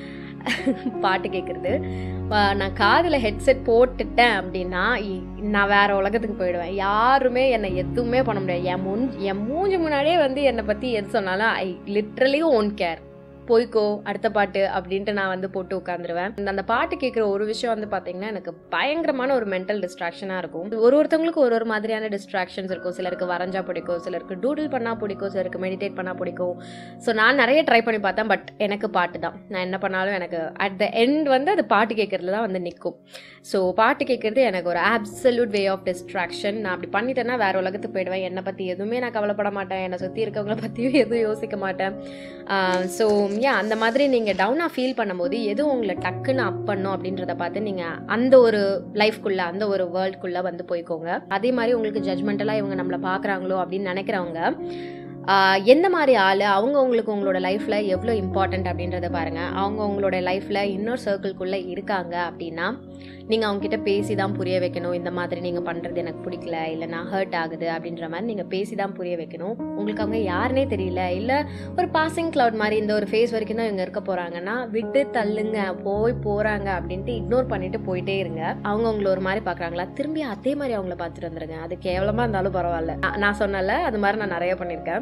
பாட்டு கேட்குறது நான் காதில் ஹெட்செட் போட்டுட்டேன் அப்படின்னா இ- நான் வேற உலகத்துக்கு போயிடுவேன் யாருமே என்னை எதுவுமே பண்ண முடியாது என் முன் என் மூஞ்சி முன்னாடியே வந்து என்னை பற்றி எது சொன்னாலும் ஐ லிட்ரலி ஓன் கேர் போய்க்கோ அடுத்த பாட்டு அப்படின்ட்டு நான் வந்து போட்டு உட்காந்துருவேன் அந்த பாட்டு கேட்குற ஒரு விஷயம் வந்து பார்த்தீங்கன்னா எனக்கு பயங்கரமான ஒரு மென்டல் டிஸ்ட்ராக்ஷனாக இருக்கும் ஒரு ஒருத்தவங்களுக்கு ஒரு ஒரு மாதிரியான டிஸ்ட்ராக்ஷன்ஸ் இருக்கும் சிலருக்கு வரைஞ்சா பிடிக்கும் சிலருக்கு டூடில் பண்ணால் பிடிக்கும் சிலருக்கு மெடிடேட் பண்ணால் பிடிக்கும் ஸோ நான் நிறைய ட்ரை பண்ணி பார்த்தேன் பட் எனக்கு பாட்டு தான் நான் என்ன பண்ணாலும் எனக்கு அட் த எண்ட் வந்து அது பாட்டு கேட்கறதுல தான் வந்து நிற்கும் ஸோ பாட்டு கேட்கறது எனக்கு ஒரு ஆப்சல்யூட் வே ஆஃப் டிஸ்ட்ராக்ஷன் நான் அப்படி பண்ணிட்டேன்னா வேற உலகத்துக்கு போயிடுவேன் என்னை பற்றி எதுவுமே நான் கவலைப்பட மாட்டேன் என்னை சுற்றி இருக்கவங்கள பற்றியும் எதுவும் யோசிக்க மாட்டேன் ஸோ யா அந்த மாதிரி நீங்கள் டவுனாக ஃபீல் பண்ணும்போது எது உங்களை டக்குன்னு அப் பண்ணும் அப்படின்றத பார்த்து நீங்கள் அந்த ஒரு லைஃப்குள்ளே அந்த ஒரு வேர்ல்டுக்குள்ளே வந்து போய்க்கோங்க அதே மாதிரி உங்களுக்கு ஜட்மெண்டலாக இவங்க நம்மளை பார்க்குறாங்களோ அப்படின்னு நினைக்கிறவங்க ஆஹ் எந்த மாதிரி ஆள் அவங்க உங்களுக்கு உங்களோட லைஃப்பில் எவ்வளோ இம்பார்ட்டண்ட் அப்படின்றத பாருங்கள் அவங்க உங்களோட லைஃப்பில் இன்னொரு சர்க்கிள்குள்ளே இருக்காங்க அப்படின்னா நீங்கள் அவங்ககிட்ட பேசி தான் புரிய வைக்கணும் இந்த மாதிரி நீங்கள் பண்ணுறது எனக்கு பிடிக்கல இல்லை நான் ஹர்ட் ஆகுது அப்படின்ற மாதிரி நீங்கள் பேசி தான் புரிய வைக்கணும் உங்களுக்கு அவங்க யாருனே தெரியல இல்லை ஒரு பாசிங் க்ளவுட் மாதிரி இந்த ஒரு ஃபேஸ் வரைக்கும் தான் இவங்க இருக்க போகிறாங்கன்னா விட்டு தள்ளுங்க போய் போகிறாங்க அப்படின்ட்டு இக்னோர் பண்ணிட்டு போயிட்டே இருங்க அவங்க உங்களை ஒரு மாதிரி பார்க்குறாங்களா திரும்பி அதே மாதிரி அவங்கள பார்த்துட்டு வந்துருங்க அது கேவலமாக இருந்தாலும் பரவாயில்ல நான் நான் சொன்னல அது மாதிரி நான் நிறைய பண்ணியிருக்கேன்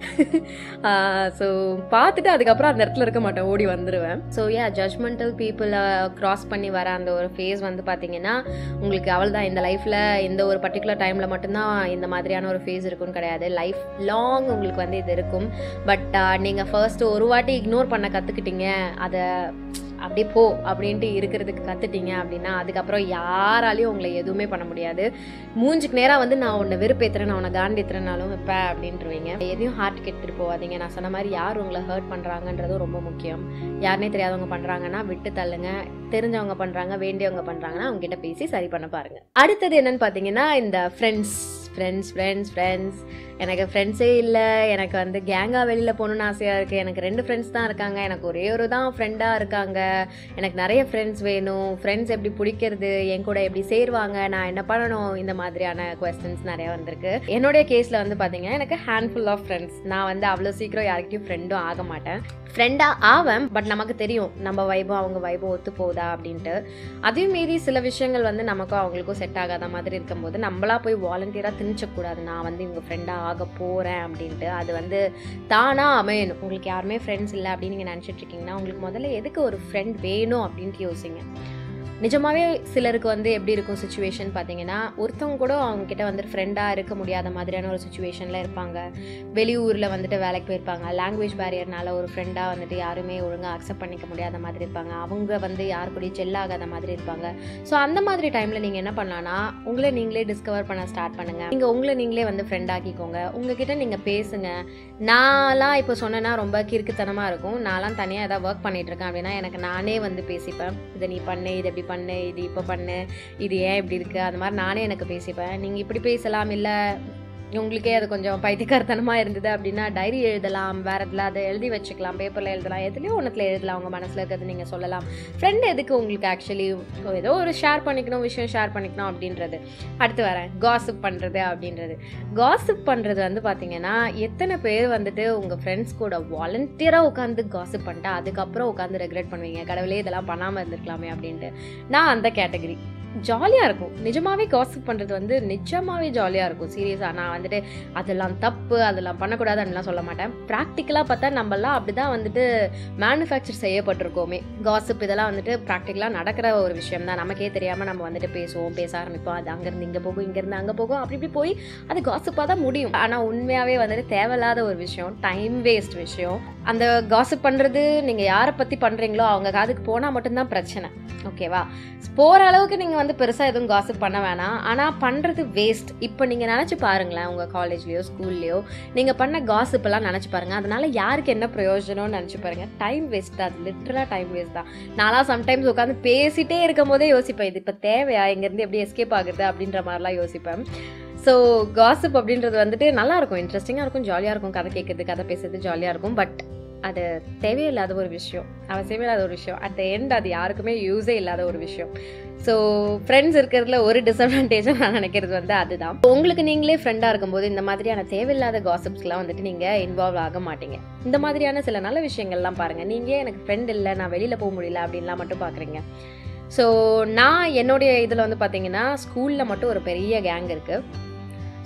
ஸோ பார்த்துட்டு அதுக்கப்புறம் அந்த இடத்துல இருக்க மாட்டேன் ஓடி வந்துடுவேன் ஸோ ஏ ஜட்மெண்டல் பீப்புளை க்ராஸ் பண்ணி வர அந்த ஒரு ஃபேஸ் வந்து பார்த்தீங்கன்னா உங்களுக்கு அவள் தான் இந்த லைஃப்பில் இந்த ஒரு பர்டிகுலர் டைமில் மட்டும்தான் இந்த மாதிரியான ஒரு ஃபேஸ் இருக்குன்னு கிடையாது லைஃப் லாங் உங்களுக்கு வந்து இது இருக்கும் பட் நீங்கள் ஃபர்ஸ்ட் ஒரு வாட்டி இக்னோர் பண்ண கற்றுக்கிட்டீங்க அதை அப்படியே போ அப்படின்ட்டு இருக்கிறதுக்கு கற்றுட்டீங்க அப்படின்னா அதுக்கப்புறம் யாராலையும் உங்களை எதுவுமே பண்ண முடியாது மூஞ்சுக்கு நேராக வந்து நான் உன்னை வெறுப்பேத்துறேன் நான் உன்னை காண்டித்துறேனாலும் வைப்பேன் அப்படின்றவீங்க எதையும் ஹார்ட் எடுத்துகிட்டு போகாதீங்க நான் சொன்ன மாதிரி யார் உங்களை ஹர்ட் பண்ணுறாங்கன்றதும் ரொம்ப முக்கியம் யாருனே தெரியாதவங்க பண்ணுறாங்கன்னா விட்டு தள்ளுங்க தெரிஞ்சவங்க பண்ணுறாங்க வேண்டியவங்க பண்ணுறாங்கன்னா அவங்க கிட்ட பேசி சரி பண்ண பாருங்க அடுத்தது என்னன்னு பார்த்தீங்கன்னா இந்த ஃப்ரெண்ட்ஸ் ஃப்ரெண்ட்ஸ் ஃப்ரெண்ட்ஸ் ஃப்ரெண்ட்ஸ் எனக்கு ஃப்ரெண்ட்ஸே இல்லை எனக்கு வந்து கேங்காக வெளியில் போகணுன்னு ஆசையாக இருக்குது எனக்கு ரெண்டு ஃப்ரெண்ட்ஸ் தான் இருக்காங்க எனக்கு ஒரே ஒரு தான் ஃப்ரெண்டாக இருக்காங்க எனக்கு நிறைய ஃப்ரெண்ட்ஸ் வேணும் ஃப்ரெண்ட்ஸ் எப்படி பிடிக்கிறது என் கூட எப்படி சேருவாங்க நான் என்ன பண்ணணும் இந்த மாதிரியான கொஸ்டின்ஸ் நிறைய வந்திருக்கு என்னுடைய கேஸில் வந்து பார்த்தீங்கன்னா எனக்கு ஹேண்ட்ஃபுல் ஆஃப் ஃப்ரெண்ட்ஸ் நான் வந்து அவ்வளோ சீக்கிரம் யார்கிட்டயும் ஃப்ரெண்டும் ஆக மாட்டேன் ஃப்ரெண்டாக ஆவேன் பட் நமக்கு தெரியும் நம்ம வைபம் அவங்க வைபம் ஒத்து போகுதா அப்படின்ட்டு அதையும் மீறி சில விஷயங்கள் வந்து நமக்கும் அவங்களுக்கும் செட் ஆகாத மாதிரி இருக்கும்போது நம்மளா போய் வாலண்டியராக திணிச்சக்கூடாது நான் வந்து இவங்க ஃப்ரெண்டாக ஆக போகிறேன் அப்படின்ட்டு அது வந்து தானாக அமையணும் உங்களுக்கு யாருமே ஃப்ரெண்ட்ஸ் இல்லை அப்படின்னு நீங்கள் நினச்சிட்டு இருக்கீங்கன்னா உங்களுக்கு முதல்ல எதுக்கு ஒரு ஃப்ரெண்ட் வேணும் அப்படின்ட்டு யோசிங்க நிஜமாவே சிலருக்கு வந்து எப்படி இருக்கும் சுச்சுவேஷன் பார்த்தீங்கன்னா ஒருத்தவங்க கூட அவங்க கிட்ட வந்து ஃப்ரெண்டாக இருக்க முடியாத மாதிரியான ஒரு சுச்சுவேஷனில் இருப்பாங்க வெளியூரில் வந்துட்டு வேலைக்கு போயிருப்பாங்க லாங்குவேஜ் பேரியர்னால ஒரு ஃப்ரெண்டாக வந்துட்டு யாருமே ஒழுங்காக அக்செப்ட் பண்ணிக்க முடியாத மாதிரி இருப்பாங்க அவங்க வந்து யார் கூடயும் ஜெல் ஆகாத மாதிரி இருப்பாங்க ஸோ அந்த மாதிரி டைமில் நீங்கள் என்ன பண்ணலாம்னா உங்களை நீங்களே டிஸ்கவர் பண்ண ஸ்டார்ட் பண்ணுங்கள் நீங்கள் உங்களை நீங்களே வந்து ஃப்ரெண்ட் ஆக்கிக்கோங்க உங்ககிட்ட நீங்கள் பேசுங்க நான்லாம் இப்போ சொன்னேன்னா ரொம்ப கிறுக்குத்தனமாக இருக்கும் நான்லாம் தனியாக ஏதாவது ஒர்க் பண்ணிட்டு இருக்கேன் அப்படின்னா எனக்கு நானே வந்து பேசிப்பேன் இதை நீ பண்ணு இது எப்படி பண்ணு இது இப்போ பண்ணு இது ஏன் இப்படி இருக்கு அது மாதிரி நானே எனக்கு பேசிப்பேன் நீங்கள் இப்படி பேசலாம் இல்லை உங்களுக்கே அது கொஞ்சம் பைத்தியக்காரத்தனமாக இருந்தது அப்படின்னா டைரி எழுதலாம் வேற இதில் அதை எழுதி வச்சுக்கலாம் பேப்பரில் எழுதலாம் எதுலேயோ ஒன்றத்தில் எழுதலாம் உங்கள் மனசில் இருக்கிறது நீங்கள் சொல்லலாம் ஃப்ரெண்ட் எதுக்கு உங்களுக்கு ஆக்சுவலி ஏதோ ஒரு ஷேர் பண்ணிக்கணும் விஷயம் ஷேர் பண்ணிக்கணும் அப்படின்றது அடுத்து வரேன் காசிப் பண்ணுறது அப்படின்றது காசிப் பண்ணுறது வந்து பார்த்தீங்கன்னா எத்தனை பேர் வந்துட்டு உங்கள் ஃப்ரெண்ட்ஸ் கூட வாலண்டியராக உட்காந்து காசிப் பண்ணிட்டா அதுக்கப்புறம் உட்காந்து ரெகுலேட் பண்ணுவீங்க கடவுளே இதெல்லாம் பண்ணாமல் இருந்திருக்கலாமே அப்படின்ட்டு நான் அந்த கேட்டகரி ஜாலியாக இருக்கும் நிஜமாவே காசிப் பண்ணுறது வந்து நிஜமாவே ஜாலியாக இருக்கும் சீரியஸாக நான் வந்துட்டு அதெல்லாம் தப்பு அதெல்லாம் பண்ணக்கூடாது அப்படிலாம் சொல்ல மாட்டேன் ப்ராக்டிக்கலாக பார்த்தா நம்மலாம் அப்படி தான் வந்துட்டு மேனுஃபேக்சர் செய்யப்பட்டிருக்கோமே காசிப் இதெல்லாம் வந்துட்டு ப்ராக்டிக்கலாக நடக்கிற ஒரு விஷயம் தான் நமக்கே தெரியாமல் நம்ம வந்துட்டு பேசுவோம் பேச ஆரம்பிப்போம் அது அங்கேருந்து இங்கே போகும் இங்கேருந்து அங்கே போகும் அப்படி இப்படி போய் அது காசிப்பாக தான் முடியும் ஆனால் உண்மையாகவே வந்துட்டு தேவையில்லாத ஒரு விஷயம் டைம் வேஸ்ட் விஷயம் அந்த காசிப் பண்ணுறது நீங்கள் யாரை பற்றி பண்ணுறீங்களோ அவங்க காதுக்கு போனால் மட்டும்தான் பிரச்சனை ஓகேவா போகிற அளவுக்கு நீங்கள் வந்து பெருசாக எதுவும் காசிப் பண்ண வேணாம் ஆனால் பண்ணுறது வேஸ்ட் இப்போ நீங்கள் நினச்சி பாருங்களேன் உங்கள் காலேஜ்லேயோ ஸ்கூல்லையோ நீங்கள் பண்ண காசிப்பெல்லாம் நினச்சி பாருங்கள் அதனால யாருக்கு என்ன பிரயோஜனம்னு நினச்சி பாருங்கள் டைம் வேஸ்ட் தான் அது லிட்டரலாக டைம் வேஸ்ட் தான் நான்லாம் சம்டைம்ஸ் உட்காந்து பேசிட்டே இருக்கும் போதே யோசிப்பேன் இது இப்போ தேவையா இங்கேருந்து எப்படி எஸ்கேப் ஆகுது அப்படின்ற மாதிரிலாம் யோசிப்பேன் ஸோ காசிப் அப்படின்றது வந்துட்டு நல்லா இருக்கும் இன்ட்ரெஸ்டிங்காக இருக்கும் ஜாலியாக இருக்கும் கதை கேட்குறது கதை பேசுறது ஜாலியாக இருக்கும் பட் அது தேவையில்லாத ஒரு விஷயம் அவசியமே இல்லாத ஒரு விஷயம் அட் த எண்ட் அது யாருக்குமே யூஸே இல்லாத ஒரு விஷயம் ஸோ ஃப்ரெண்ட்ஸ் இருக்கிறதுல ஒரு டிஸ்அட்வான்டேஜாக நான் நினைக்கிறது வந்து அதுதான் உங்களுக்கு நீங்களே ஃப்ரெண்டாக இருக்கும்போது இந்த மாதிரியான தேவையில்லாத காசிப்ஸ்லாம் வந்துட்டு நீங்கள் இன்வால்வ் ஆக மாட்டீங்க இந்த மாதிரியான சில நல்ல விஷயங்கள்லாம் பாருங்கள் நீங்கள் எனக்கு ஃப்ரெண்ட் இல்லை நான் வெளியில் போக முடியல அப்படின்லாம் மட்டும் பார்க்குறீங்க ஸோ நான் என்னுடைய இதில் வந்து பார்த்தீங்கன்னா ஸ்கூலில் மட்டும் ஒரு பெரிய கேங் இருக்குது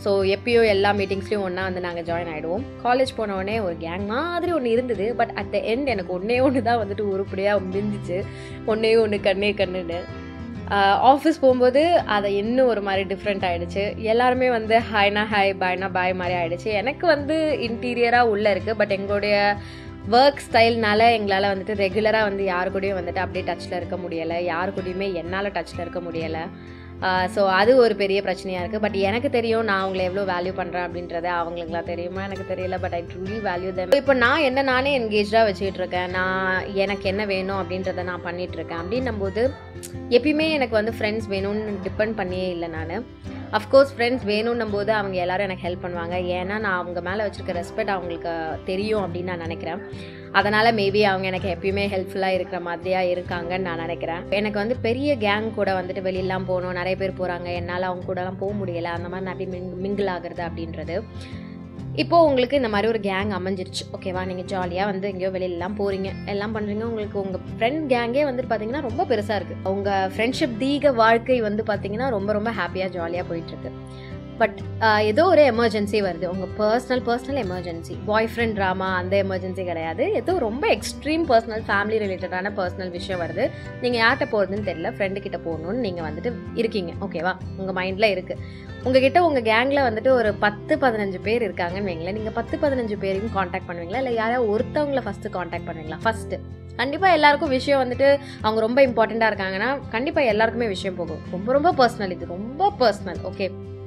ஸோ எப்பயோ எல்லா மீட்டிங்ஸ்லையும் ஒன்றா வந்து நாங்கள் ஜாயின் ஆகிடுவோம் காலேஜ் போன உடனே ஒரு கேங் மாதிரி ஒன்று இருந்தது பட் அட் த எண்ட் எனக்கு ஒன்றே ஒன்று தான் வந்துட்டு உருப்படியாக முடிஞ்சிச்சு ஒன்றே ஒன்று கண்ணே கண்ணுன்னு ஆஃபீஸ் போகும்போது அதை இன்னும் ஒரு மாதிரி டிஃப்ரெண்ட் ஆகிடுச்சு எல்லாருமே வந்து ஹாய்னா ஹாய் பாய்னா பாய் மாதிரி ஆகிடுச்சு எனக்கு வந்து இன்டீரியராக உள்ளே இருக்குது பட் எங்களுடைய ஒர்க் ஸ்டைல்னால எங்களால் வந்துட்டு ரெகுலராக வந்து யாரு கூடயும் வந்துட்டு அப்படியே டச்சில் இருக்க முடியலை யாரு கூடயுமே என்னால் டச்சில் இருக்க முடியலை ஸோ அது ஒரு பெரிய பிரச்சனையாக இருக்குது பட் எனக்கு தெரியும் நான் அவங்களை எவ்வளோ வேல்யூ பண்ணுறேன் அப்படின்றது அவங்களுக்குலாம் தெரியுமா எனக்கு தெரியல but I truly value them இப்போ நான் என்ன நானே என்கேஜாக வச்சுக்கிட்டு இருக்கேன் நான் எனக்கு என்ன வேணும் அப்படின்றத நான் பண்ணிட்டு இருக்கேன் அப்படின்னும் போது எப்பயுமே எனக்கு வந்து ஃப்ரெண்ட்ஸ் வேணும்னு டிபெண்ட் பண்ணியே இல்லை நான் அஃப்கோர்ஸ் ஃப்ரெண்ட்ஸ் வேணும்னும் போது அவங்க எல்லாரும் எனக்கு ஹெல்ப் பண்ணுவாங்க ஏன்னா நான் அவங்க மேலே வச்சுருக்க ரெஸ்பெக்ட் அவங்களுக்கு தெரியும் அப்படின்னு நான் நினைக்கிறேன் அதனால் மேபி அவங்க எனக்கு எப்பயுமே ஹெல்ப்ஃபுல்லாக இருக்கிற மாதிரியாக இருக்காங்கன்னு நான் நினைக்கிறேன் எனக்கு வந்து பெரிய கேங் கூட வந்துட்டு வெளியெல்லாம் போகணும் நிறைய பேர் போகிறாங்க என்னால் அவங்க கூடலாம் போக முடியலை அந்த மாதிரி நிறைய மிங் மிங்கிள் ஆகுறது அப்படின்றது இப்போது உங்களுக்கு இந்த மாதிரி ஒரு கேங் அமைஞ்சிருச்சு ஓகேவா நீங்கள் ஜாலியாக வந்து எங்கேயோ வெளியிலலாம் போகிறீங்க எல்லாம் பண்ணுறீங்க உங்களுக்கு உங்கள் ஃப்ரெண்ட் கேங்கே வந்துட்டு பார்த்தீங்கன்னா ரொம்ப பெருசாக இருக்குது உங்கள் ஃப்ரெண்ட்ஷிப் தீக வாழ்க்கை வந்து பார்த்தீங்கன்னா ரொம்ப ரொம்ப ஹாப்பியாக ஜாலியாக போயிட்டுருக்கு பட் ஏதோ ஒரு எமர்ஜென்சி வருது உங்கள் personal personal emergency boyfriend drama அந்த எமர்ஜென்சி கிடையாது ஏதோ ரொம்ப எக்ஸ்ட்ரீம் பர்சனல் ஃபேமிலி ரிலேட்டடான பர்சனல் விஷயம் வருது நீங்கள் யார்கிட்ட போகிறதுன்னு தெரியல ஃப்ரெண்டு கிட்ட போகணுன்னு நீங்கள் வந்துட்டு இருக்கீங்க ஓகேவா உங்கள் மைண்டில் இருக்குது உங்ககிட்ட உங்கள் கேங்கில் வந்துட்டு ஒரு பத்து பதினஞ்சு பேர் இருக்காங்கன்னு வைங்களேன் நீங்கள் பத்து பதினஞ்சு பேரையும் காண்டாக்ட் பண்ணுவீங்களா இல்லை யாராவது ஒருத்தவங்கள ஃபஸ்ட்டு காண்டாக்ட் பண்ணுவீங்களா ஃபஸ்ட்டு கண்டிப்பாக எல்லாருக்கும் விஷயம் வந்துட்டு அவங்க ரொம்ப இம்பார்ட்டண்ட்டாக இருக்காங்கன்னா கண்டிப்பாக எல்லாருக்குமே விஷயம் போகும் ரொம்ப ரொம்ப பர்சனல் இது ரொம்ப பர்சனல் ஓகே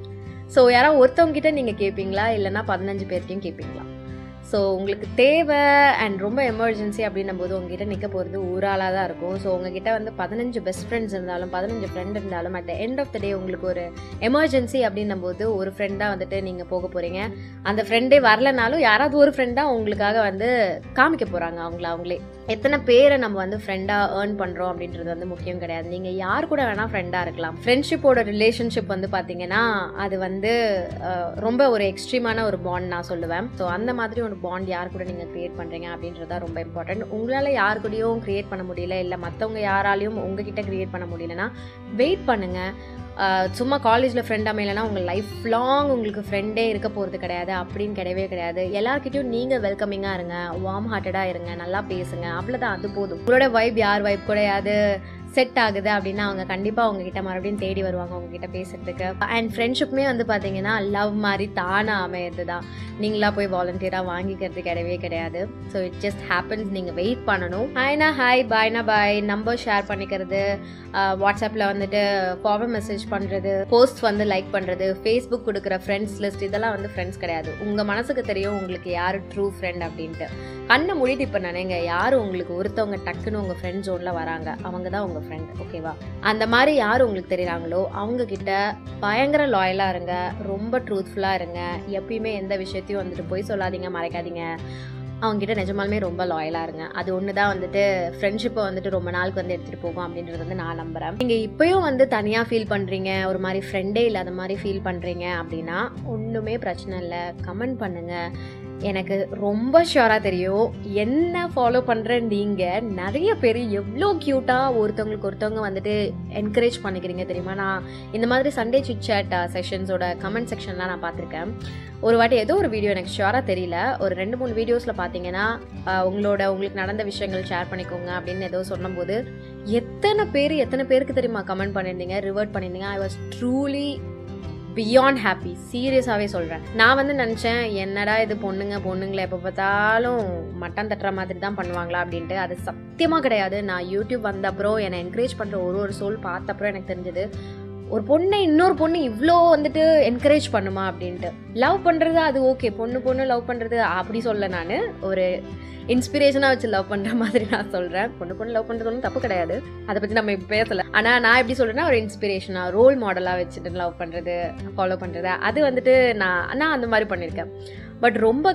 ஸோ யாராவது ஒருத்தவங்க கிட்ட நீங்கள் கேட்பீங்களா இல்லைன்னா பதினஞ்சு பேர்கிட்டையும் கேட்பீங்களா ஸோ உங்களுக்கு தேவை அண்ட் ரொம்ப எமர்ஜென்சி அப்படின்னும் போது உங்ககிட்ட நிற்க போகிறது ஊராளாக தான் இருக்கும் ஸோ உங்ககிட்ட வந்து பதினஞ்சு பெஸ்ட் ஃப்ரெண்ட்ஸ் இருந்தாலும் பதினஞ்சு ஃப்ரெண்ட் இருந்தாலும் at the end of the day உங்களுக்கு ஒரு எமர்ஜென்சி அப்படின்னும் போது ஒரு ஃப்ரெண்டாக வந்துட்டு நீங்கள் போக போகிறீங்க அந்த ஃப்ரெண்டே வரலனாலும் யாராவது ஒரு ஃப்ரெண்டாக உங்களுக்காக வந்து காமிக்க போகிறாங்க அவங்கள அவங்களே எத்தனை பேரை நம்ம வந்து ஃப்ரெண்டாக ஏர்ன் பண்ணுறோம் அப்படின்றது வந்து முக்கியம் கிடையாது நீங்கள் யார் கூட வேணால் ஃப்ரெண்டாக இருக்கலாம் ஃப்ரெண்ட்ஷிப்போட ரிலேஷன்ஷிப் வந்து பார்த்தீங்கன்னா அது வந்து அஹ், ரொம்ப ஒரு எக்ஸ்ட்ரீமான ஒரு பாண்ட் நான் சொல்லுவேன் ஸோ அந்த மாதிரி ஒரு பாண்ட் யார் கூட நீங்கள் க்ரியேட் பண்ணுறீங்க அப்படின்றது தான் ரொம்ப இம்பார்ட்டன்ட் உங்களால் யார் கூடயும் க்ரியேட் பண்ண முடியல இல்லை மற்றவங்க யாராலையும் உங்ககிட்ட க்ரியேட் பண்ண முடியலன்னா வெயிட் பண்ணுங்கள் ஆஹ் சும்மா காலேஜில் ஃப்ரெண்ட் அமையலைன்னா உங்கள் லைஃப் லாங் உங்களுக்கு ஃப்ரெண்டே இருக்க போகிறது கிடையாது அப்படின்னு கிடையவே கிடையாது எல்லார்கிட்டயும் நீங்கள் வெல்கமிங்காக இருங்க வார்ம் ஹார்ட்டடாக இருங்க நல்லா பேசுங்க அவ்வளோதான் அது போதும் உங்களோட வைப் யார் வைப் கூடயாவது செட் ஆகுது அப்படின்னா அவங்க கண்டிப்பாக உங்ககிட்ட மறுபடியும் தேடி வருவாங்க உங்ககிட்ட பேசுறதுக்கு அண்ட் ஃப்ரெண்ட்ஷிப்புமே வந்து பார்த்தீங்கன்னா லவ் மாதிரி தானாக அமையிறது தான் நீங்களா போய் வாலண்டியராக வாங்கிக்கிறது கிடையவே கிடையாது ஸோ இட் ஜஸ்ட் ஹேப்பன்ஸ் நீங்கள் வெயிட் பண்ணணும் ஹாய்னா ஹாய் பாய்னா பாய் நம்பர் ஷேர் பண்ணிக்கிறது வாட்ஸ்அப்பில் வந்துட்டு ஃபார்வர்ட் மெசேஜ் பண்ணுறது போஸ்ட் வந்து லைக் பண்ணுறது ஃபேஸ்புக் கொடுக்குற ஃப்ரெண்ட்ஸ் லிஸ்ட் இதெல்லாம் வந்து ஃப்ரெண்ட்ஸ் கிடையாது உங்கள் மனசுக்கு தெரியும் உங்களுக்கு யார் ட்ரூ ஃப்ரெண்ட் அப்படின்ட்டு கண்ணை மூடிட்டு இப்போ நினைங்க யார் உங்களுக்கு ஒருத்தவங்க டக்குன்னு உங்கள் ஃப்ரெண்ட் ஜோனில் வராங்க அவங்க தான் உங்கள் ஃப்ரெண்ட் ஓகேவா அந்த மாதிரி யார் உங்களுக்கு தெரியுறாங்களோ அவங்க கிட்ட பயங்கர லாயலாக இருங்க ரொம்ப ட்ரூத்ஃபுல்லாக இருங்க எப்பயுமே எந்த விஷயத்தையும் வந்துட்டு போய் சொல்லாதீங்க மறைக்காதீங்க அவங்ககிட்ட நிஜமாலுமே ரொம்ப லாயலாக இருங்க அது ஒன்று தான் வந்துட்டு ஃப்ரெண்ட்ஷிப்பை வந்துட்டு ரொம்ப நாளுக்கு வந்து எடுத்துகிட்டு போகும் அப்படின்றது வந்து நான் நம்புகிறேன் நீங்கள் இப்போயும் வந்து தனியாக ஃபீல் பண்ணுறீங்க ஒரு மாதிரி ஃப்ரெண்டே இல்லாத மாதிரி ஃபீல் பண்ணுறீங்க அப்படின்னா ஒன்றுமே பிரச்சனை இல்லை கமெண்ட் பண்ணுங்கள் எனக்கு ரொம்ப ஷியோராக தெரியும் என்ன ஃபாலோ பண்ணுற நீங்கள் நிறைய பேர் எவ்வளோ க்யூட்டாக ஒருத்தவங்களுக்கு ஒருத்தவங்க வந்துட்டு என்கரேஜ் பண்ணிக்கிறீங்க தெரியுமா நான் இந்த மாதிரி சண்டே சிட் சேட் செஷன்ஸோட கமெண்ட் செக்ஷன்லாம் நான் பார்த்துருக்கேன் ஒரு வாட்டி ஏதோ ஒரு வீடியோ எனக்கு ஷியோராக தெரியல ஒரு ரெண்டு மூணு வீடியோஸில் பார்த்தீங்கன்னா ஆஹ், உங்களோட உங்களுக்கு நடந்த விஷயங்கள் ஷேர் பண்ணிக்கோங்க அப்படின்னு ஏதோ சொல்லும்போது எத்தனை பேர் எத்தனை பேருக்கு தெரியுமா கமெண்ட் பண்ணியிருந்தீங்க ரிவர்ட் பண்ணியிருந்தீங்க I was truly beyond happy சீரியஸாகவே சொல்கிறேன் நான் வந்து நினச்சேன் என்னடா இது பொண்ணுங்க பொண்ணுங்களை எப்போ பார்த்தாலும் மட்டன் தட்டுற மாதிரி தான் பண்ணுவாங்களா அப்படின்ட்டு அது சத்தியமாக கிடையாது நான் யூடியூப் வந்த அப்புறம் என்னை என்கரேஜ் பண்ணுற ஒரு ஒரு சோல் பார்த்த அப்புறம் எனக்கு தெரிஞ்சது ஒரு பொண்ணை இன்னொரு பொண்ணு இவ்வளோ வந்துட்டு என்கரேஜ் பண்ணுமா அப்படின்ட்டு லவ் பண்ணுறது அது ஓகே பொண்ணு பொண்ணு லவ் பண்ணுறது அப்படி சொல்ல நான் ஒரு இன்ஸ்பிரேஷனாக வச்சு லவ் பண்ணுற மாதிரி நான் சொல்கிறேன் பொண்ணு பொண்ணு லவ் பண்ணுறது ஒன்றும் தப்பு கிடையாது அதை பற்றி நம்ம இப்போ பேசலை ஆனால் நான் எப்படி சொல்கிறேன்னா ஒரு இன்ஸ்பிரேஷனாக ரோல் மாடலாக வச்சுட்டு லவ் பண்ணுறது ஃபாலோ பண்ணுறது அது வந்துட்டு நான் நான் அந்த மாதிரி பண்ணியிருக்கேன் பட் ரொம்ப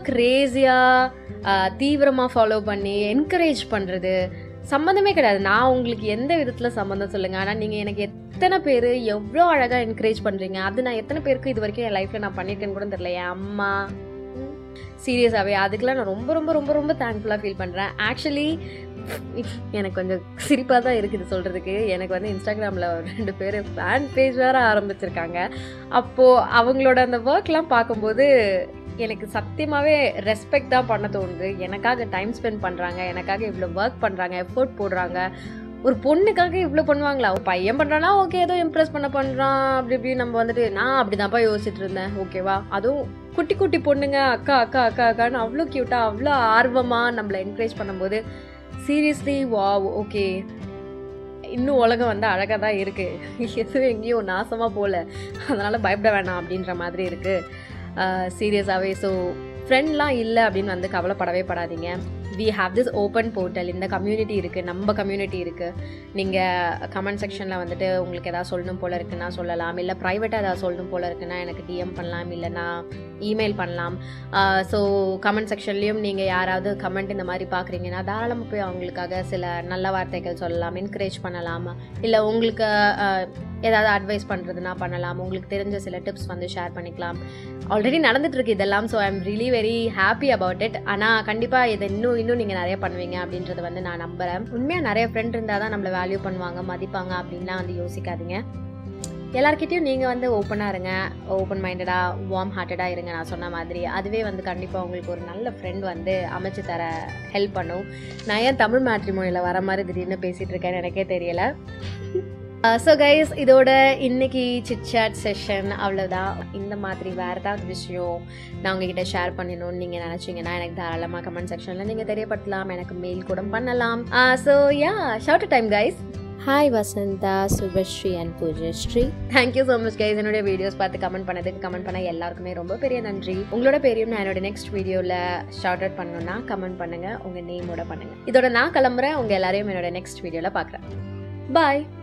க்ரேஸியாக தீவிரமாக ஃபாலோ பண்ணி என்கரேஜ் பண்ணுறது சம்மந்தமே கிடையாது நான் உங்களுக்கு எந்த விதத்தில் சம்மந்தம் சொல்லுங்கள் ஆனால் நீங்கள் எனக்கு எத்தனை பேர் எவ்வளோ அழகாக என்கரேஜ் பண்ணுறீங்க அது நான் எத்தனை பேருக்கு இது வரைக்கும் என் லைஃப்பில் நான் பண்ணியிருக்கேன்னு கூட தெரியல என் அம்மா சீரியஸாகவே அதுக்கெலாம் நான் ரொம்ப ரொம்ப ரொம்ப ரொம்ப தேங்க்ஃபுல்லாக ஃபீல் பண்ணுறேன் ஆக்சுவலி எனக்கு கொஞ்சம் சிரிப்பாக தான் இருக்குது சொல்கிறதுக்கு எனக்கு வந்து இன்ஸ்டாகிராமில் ரெண்டு பேர் ஃபேன் பேஜ் வேறு ஆரம்பிச்சிருக்காங்க அப்போது அவங்களோட அந்த ஒர்க்லாம் பார்க்கும்போது எனக்கு சத்தியமாகவே ரெஸ்பெக்ட் தான் பண்ண தோணுது எனக்காக டைம் ஸ்பெண்ட் பண்ணுறாங்க எனக்காக இவ்வளோ ஒர்க் பண்ணுறாங்க எஃபோர்ட் போடுறாங்க ஒரு பொண்ணுக்காக இவ்வளோ பண்ணுவாங்களா ஒரு பையன் பண்ணுறானா ஓகே ஏதோ இம்ப்ரெஸ் பண்ண பண்ணுறான் அப்படி இப்படி நம்ம வந்துட்டு நான் அப்படி தான்ப்பா யோசிச்சுட்டு இருந்தேன் ஓகேவா அதுவும் குட்டி குட்டி பொண்ணுங்க அக்கா அக்கா அக்கா அக்கான்னு அவ்வளோ க்யூட்டாக அவ்வளோ ஆர்வமாக நம்மளை என்கரேஜ் பண்ணும்போது சீரியஸ்லி வா ஓகே இன்னும் உலகம் வந்து அழகாக தான் இருக்குது எதுவும் எங்கேயும் நாசமாக போகல அதனால் பயப்பட வேணாம் அப்படின்ற மாதிரி இருக்குது சீரியஸாகவே ஸோ ஃப்ரெண்ட்லாம் இல்லை அப்படின்னு வந்து கவலைப்படவே படாதீங்க we have this open portal இந்த கம்யூனிட்டி இருக்குது நம்ம கம்யூனிட்டி இருக்குது நீங்கள் கமெண்ட் செக்ஷனில் வந்துட்டு உங்களுக்கு எதாவது சொல்லணும் போல் இருக்குன்னா சொல்லலாம் இல்லை ப்ரைவேட்டாக எதாவது சொல்லணும் போல் இருக்குன்னா எனக்கு டிஎம் பண்ணலாம் இல்லைனா இமெயில் பண்ணலாம் ஸோ கமெண்ட் செக்ஷன்லேயும் நீங்கள் யாராவது கமெண்ட் இந்த மாதிரி பார்க்குறீங்கன்னா தாராளமாக போய் அவங்களுக்காக சில நல்ல வார்த்தைகள் சொல்லலாம் என்கரேஜ் பண்ணலாம் இல்லை உங்களுக்கு ஆஹ், ஏதாவது அட்வைஸ் பண்ணுறதுனா பண்ணலாம் உங்களுக்கு தெரிஞ்ச சில டிப்ஸ் வந்து ஷேர் பண்ணிக்கலாம் ஆல்ரெடி நடந்துட்டுருக்கு இதெல்லாம் so I am really very happy about it ஆனால் கண்டிப்பாக இதை இன்னும் இன்னும் நீங்கள் நிறைய பண்ணுவீங்க அப்படின்றத வந்து நான் நம்புகிறேன் உண்மையாக நிறைய ஃப்ரெண்ட் இருந்தால் தான் நம்மளை வேல்யூ பண்ணுவாங்க மதிப்பாங்க அப்படின்லாம் வந்து யோசிக்காதீங்க எல்லார்கிட்டயும் நீங்கள் வந்து ஓப்பனாக இருங்க ஓப்பன் மைண்டடாக வார்ம் ஹார்ட்டடாக இருங்க நான் சொன்ன மாதிரி அதுவே வந்து கண்டிப்பாக உங்களுக்கு ஒரு நல்ல ஃப்ரெண்ட் வந்து அமைச்சு தர ஹெல்ப் பண்ணும் நான் ஏன் தமிழ் மேட்ரிமோனியில் வர மாதிரி திடீர்னு பேசிகிட்டு இருக்கேன்னு எனக்கே தெரியல ஸோ கைஸ் இதோட இன்னைக்கு சிட்சாட் செஷன் அவ்வளோதான் இந்த மாதிரி வேறு ஏதாவது விஷயம் நான் உங்ககிட்ட ஷேர் பண்ணணும்னு நீங்கள் நினச்சிங்கன்னா எனக்கு தாராளமாக கமெண்ட் செக்ஷனில் நீங்கள் தெரியப்படுத்தலாம் எனக்கு மெயில் கூட பண்ணலாம் so yeah short time guys hi Vasantha Subashree and Poojashree thank you so much guys என்னுடைய வீடியோஸ் பார்த்து கமெண்ட் பண்ணதுக்கு கமெண்ட் பண்ண எல்லாருக்குமே ரொம்ப பெரிய நன்றி உங்களோட பேரையும் நான் என்னோட நெக்ஸ்ட் வீடியோவில் ஷார்ட் அவுட் பண்ணணும்னா கமெண்ட் பண்ணுங்க உங்கள் நேமோட பண்ணுங்க இதோட நான் கிளம்புறேன் உங்கள் எல்லாரையும் என்னோட நெக்ஸ்ட் வீடியோவில் பார்க்குறேன் பாய்